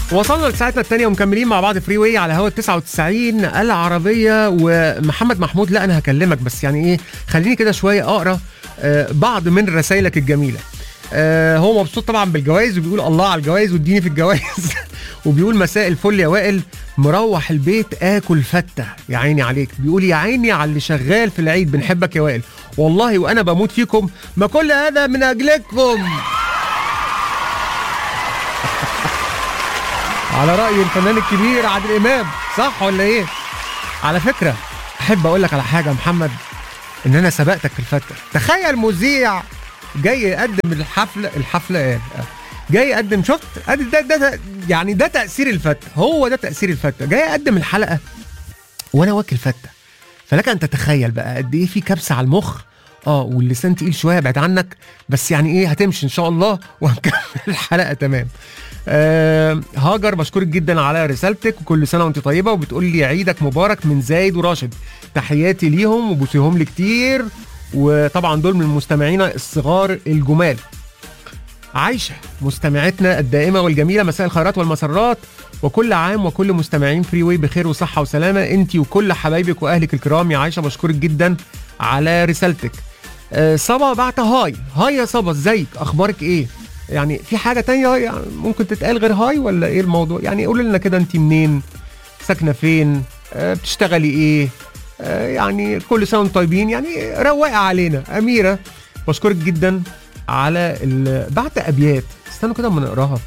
وصلنا لساعتنا الثانية ومكملين مع بعض فري واي على هوا 99 العربية ومحمد محمود لا أنا هكلمك بس يعني إيه خليني كده شوية أقرأ آه، بعض من رسائلك الجميلة آه، هو مبسوط طبعا بالجوائز وبيقول الله على الجوائز واديني في الجوائز وبيقول مساء الفل يا وائل مروح البيت اكل فته يا عيني عليك بيقول يا عيني على اللي شغال في العيد بنحبك يا وائل والله وانا بموت فيكم ما كل هذا من اجلكم على رأي الفنان الكبير عادل إمام صح ولا إيه؟ على فكرة أحب أقول لك على حاجة يا محمد إن أنا سبقتك في الفتة تخيل مذيع جاي يقدم الحفلة الحفلة إيه؟ جاي يقدم شفت ادي ده, ده, ده يعني ده تأثير الفتة هو ده تأثير الفتة جاي يقدم الحلقة وأنا واكل فتة فلك أن تتخيل بقى قد إيه في كبسة على المخ اه واللسان تقيل شويه بعد عنك بس يعني ايه هتمشي ان شاء الله وهنكمل الحلقه تمام آه هاجر بشكرك جدا على رسالتك وكل سنه وانت طيبه وبتقول لي عيدك مبارك من زايد وراشد تحياتي ليهم وبوسيهم لي كتير وطبعا دول من مستمعينا الصغار الجمال عايشه مستمعتنا الدائمه والجميله مساء الخيرات والمسرات وكل عام وكل مستمعين فري واي بخير وصحه وسلامه انت وكل حبايبك واهلك الكرام يا عايشه بشكرك جدا على رسالتك آه، صبا بعت هاي هاي يا صبا ازيك اخبارك ايه يعني في حاجه تانية يعني ممكن تتقال غير هاي ولا ايه الموضوع يعني قولي لنا كده انت منين ساكنه فين آه، بتشتغلي ايه آه، يعني كل سنه وانتم طيبين يعني روقي علينا اميره بشكرك جدا على ال... بعت ابيات استنوا كده اما نقراها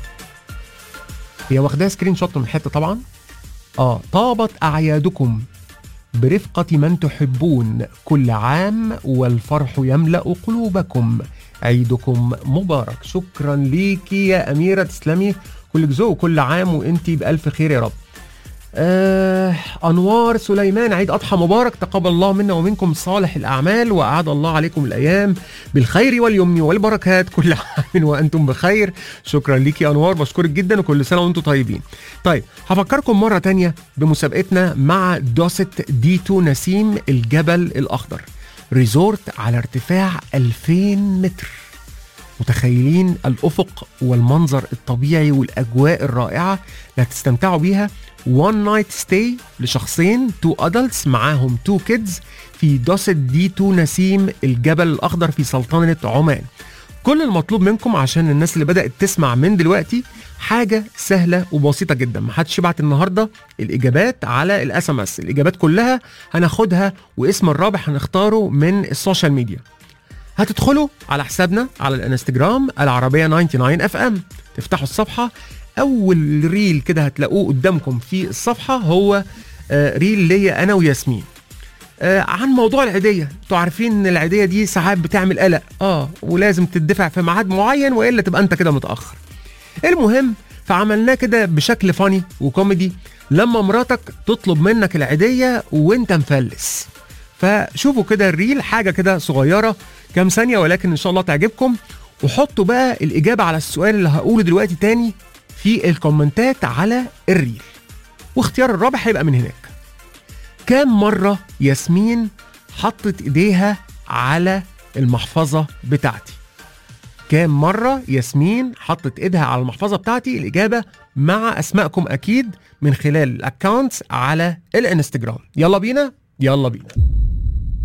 هي واخداها سكرين شوت من حته طبعا اه طابت اعيادكم برفقة من تحبون كل عام والفرح يملأ قلوبكم عيدكم مبارك شكرا ليكي يا أميرة تسلمي كل ذوق كل عام وانتي بألف خير يا رب آه أنوار سليمان عيد أضحى مبارك تقبل الله منا ومنكم صالح الأعمال وأعاد الله عليكم الأيام بالخير واليمن والبركات كل عام وأنتم بخير شكرا ليك يا أنوار بشكرك جدا وكل سنة وأنتم طيبين طيب هفكركم مرة تانية بمسابقتنا مع دوست ديتو نسيم الجبل الأخضر ريزورت على ارتفاع 2000 متر متخيلين الافق والمنظر الطبيعي والاجواء الرائعه اللي هتستمتعوا بيها وان نايت ستاي لشخصين تو ادلتس معاهم تو كيدز في دوست دي تو نسيم الجبل الاخضر في سلطنه عمان كل المطلوب منكم عشان الناس اللي بدات تسمع من دلوقتي حاجه سهله وبسيطه جدا ما حدش يبعت النهارده الاجابات على الاس ام اس الاجابات كلها هناخدها واسم الرابح هنختاره من السوشيال ميديا هتدخلوا على حسابنا على الانستجرام العربيه 99 اف ام تفتحوا الصفحه اول ريل كده هتلاقوه قدامكم في الصفحه هو آه، ريل ليا انا وياسمين آه، عن موضوع العيديه انتوا عارفين ان العيديه دي ساعات بتعمل قلق اه ولازم تدفع في ميعاد معين والا تبقى انت كده متاخر المهم فعملناه كده بشكل فاني وكوميدي لما مراتك تطلب منك العيديه وانت مفلس فشوفوا كده الريل حاجه كده صغيره كام ثانيه ولكن ان شاء الله تعجبكم وحطوا بقى الاجابه على السؤال اللي هقوله دلوقتي تاني في الكومنتات على الريل واختيار الرابح هيبقى من هناك كام مره ياسمين حطت ايديها على المحفظه بتاعتي كام مرة ياسمين حطت ايدها على المحفظة بتاعتي الإجابة مع أسمائكم أكيد من خلال الأكاونتس على الانستجرام يلا بينا يلا بينا